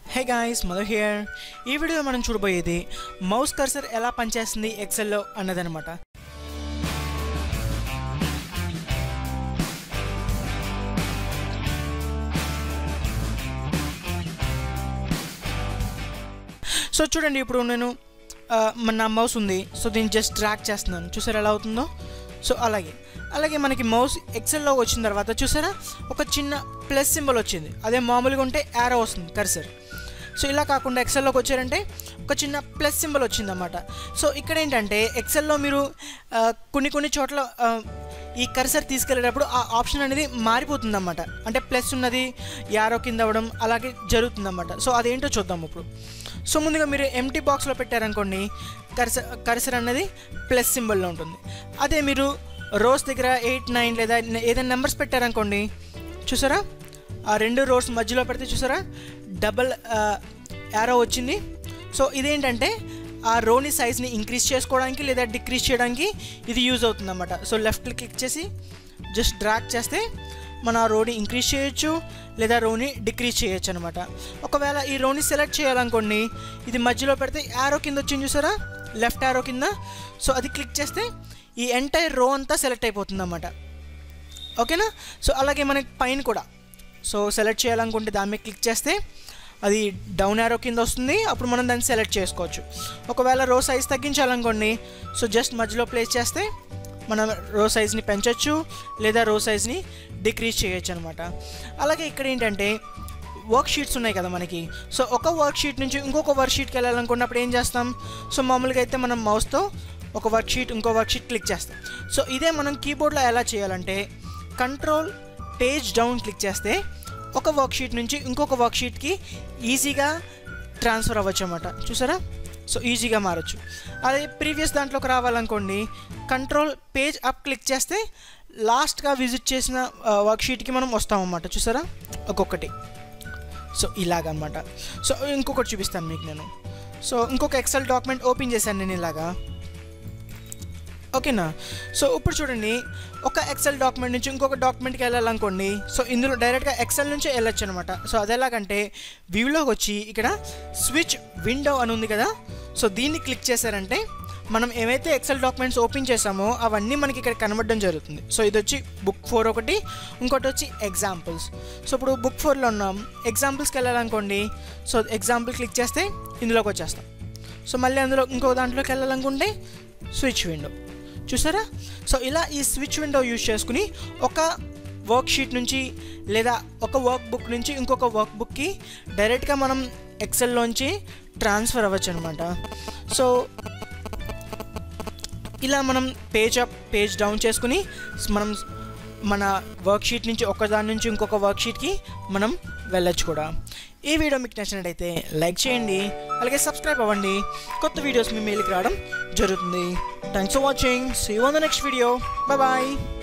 hey guys Madhu here ఈ వీడియోలో మనం చూడబోయేది మౌస్ కర్సర్ ఎలా పనిచేస్తుంది ఎక్సెల్లో అన్నదనమాట సో చూడండి ఇప్పుడు నేను ఆ, మన నా మౌస్ ఉంది సో దీన్ని జస్ట్ డ్రాక్ చేస్తున్నాను చూసారా ఎలా అవుతుందో సో అలాగే అలాగే మనకి మౌస్ ఎక్సెల్లో వచ్చిన తర్వాత చూసారా ఒక చిన్న ప్లస్ సింబల్ వచ్చింది అదే మామూలుగా ఉంటే యారో వస్తుంది కర్సర్ సో ఇలా కాకుండా ఎక్సెల్లోకి వచ్చారంటే ఒక చిన్న ప్లస్ సింబల్ వచ్చిందన్నమాట సో ఇక్కడ ఏంటంటే ఎక్సెల్లో మీరు ఆ, కొన్ని కొన్ని చోట్ల ఆ, ఈ కర్సర్ తీసుకెళ్ళేటప్పుడు ఆ ఆప్షన్ అనేది మారిపోతుందన్నమాట అంటే ప్లస్ ఉన్నది యారో కింద అవ్వడం అలాగే జరుగుతుందన్నమాట సో అదేంటో చూద్దాం ఇప్పుడు సో ముందుగా మీరు ఎంటీ బాక్స్లో పెట్టారనుకోండి కర్సర్ కర్సర్ అనేది ప్లస్ సింబల్లో ఉంటుంది అదే మీరు రోస్ దగ్గర ఎయిట్ నైన్ లేదా ఏదైనా నెంబర్స్ పెట్టారనుకోండి చూసారా ఆ రెండు రోడ్స్ మధ్యలో పెడితే చూసారా డబల్ యారో వచ్చింది సో ఇదేంటంటే ఆ రోని సైజ్ని ఇంక్రీజ్ చేసుకోవడానికి లేదా డిక్రీజ్ చేయడానికి ఇది యూజ్ అవుతుంది అనమాట సో లెఫ్ట్ క్లిక్ చేసి జస్ట్ డ్రాక్ చేస్తే మన ఆ రోని ఇంక్రీజ్ చేయొచ్చు లేదా రోని డిక్రీజ్ చేయొచ్చు అనమాట ఒకవేళ ఈ రోని సెలెక్ట్ చేయాలనుకోండి ఇది మధ్యలో పెడితే యారో కింద వచ్చింది చూసారా లెఫ్ట్ యారో కింద సో అది క్లిక్ చేస్తే ఈ ఎంటైర్ రో అంతా సెలెక్ట్ అయిపోతుంది అన్నమాట ఓకేనా సో అలాగే మనకి పైన కూడా సో సెలెక్ట్ చేయాలనుకుంటే దాని మీద క్లిక్ చేస్తే అది డౌన్ యారో కింద వస్తుంది అప్పుడు మనం దాన్ని సెలెక్ట్ చేసుకోవచ్చు ఒకవేళ రో సైజ్ తగ్గించాలనుకోండి సో జస్ట్ మధ్యలో ప్లేస్ చేస్తే మనం రో సైజ్ని పెంచవచ్చు లేదా రో సైజ్ని డిక్రీజ్ చేయొచ్చు అనమాట అలాగే ఇక్కడ ఏంటంటే వర్క్ షీట్స్ ఉన్నాయి కదా మనకి సో ఒక వర్క్ షీట్ నుంచి ఇంకొక వర్క్ షీట్కి వెళ్ళాలనుకున్నప్పుడు ఏం చేస్తాం సో మామూలుగా అయితే మనం మౌస్తో ఒక వర్క్ షీట్ ఇంకో వర్క్ షీట్ క్లిక్ చేస్తాం సో ఇదే మనం కీబోర్డ్లో ఎలా చేయాలంటే కంట్రోల్ పేజ్ డౌన్ క్లిక్ చేస్తే ఒక వర్క్ షీట్ నుంచి ఇంకొక వర్క్ షీట్కి ఈజీగా ట్రాన్స్ఫర్ అవ్వచ్చు అనమాట చూసారా సో ఈజీగా మారచ్చు అదే ప్రీవియస్ దాంట్లోకి రావాలనుకోండి కంట్రోల్ పేజ్ అప్ క్లిక్ చేస్తే లాస్ట్గా విజిట్ చేసిన వర్క్ షీట్కి మనం వస్తామన్నమాట చూసారా ఒక్కొక్కటి సో ఇలాగనమాట సో ఇంకొకటి చూపిస్తాను మీకు నేను సో ఇంకొక ఎక్సెల్ డాక్యుమెంట్ ఓపెన్ చేశాను నేను ఇలాగా ఓకేనా సో ఇప్పుడు చూడండి ఒక ఎక్సెల్ డాక్యుమెంట్ నుంచి ఇంకొక డాక్యుమెంట్కి వెళ్ళాలనుకోండి సో ఇందులో డైరెక్ట్గా ఎక్సెల్ నుంచి వెళ్ళొచ్చు అనమాట సో అది ఎలాగంటే వ్యూలోకి వచ్చి ఇక్కడ స్విచ్ విండో అని ఉంది కదా సో దీన్ని క్లిక్ చేశారంటే మనం ఏమైతే ఎక్సెల్ డాక్యుమెంట్స్ ఓపెన్ చేసామో అవన్నీ మనకి ఇక్కడ కనబడడం జరుగుతుంది సో ఇది వచ్చి బుక్ ఫోర్ ఒకటి ఇంకోటి వచ్చి ఎగ్జాంపుల్స్ సో ఇప్పుడు బుక్ ఫోర్లో ఉన్నాం ఎగ్జాంపుల్స్కి వెళ్ళాలనుకోండి సో ఎగ్జాంపుల్ క్లిక్ చేస్తే ఇందులోకి వచ్చేస్తాం సో మళ్ళీ అందులో ఇంకో దాంట్లోకి వెళ్ళాలనుకుంటే స్విచ్ విండో చూసారా సో ఇలా ఈ స్విచ్ విండో యూజ్ చేసుకుని ఒక వర్క్ షీట్ నుంచి లేదా ఒక వర్క్ బుక్ నుంచి ఇంకొక వర్క్ బుక్కి డైరెక్ట్గా మనం ఎక్సెల్లోంచి ట్రాన్స్ఫర్ అవ్వచ్చు అనమాట సో ఇలా మనం పేజ్ అప్ పేజ్ డౌన్ చేసుకుని మనం మన వర్క్ షీట్ నుంచి ఒక దాని నుంచి ఇంకొక వర్క్ షీట్కి మనం వెళ్ళొచ్చు కూడా ఈ వీడియో మీకు నచ్చినట్టయితే లైక్ చేయండి అలాగే సబ్స్క్రైబ్ అవ్వండి కొత్త వీడియోస్ మీ మెయిల్కి రావడం జరుగుతుంది thanks for watching see one the next video bye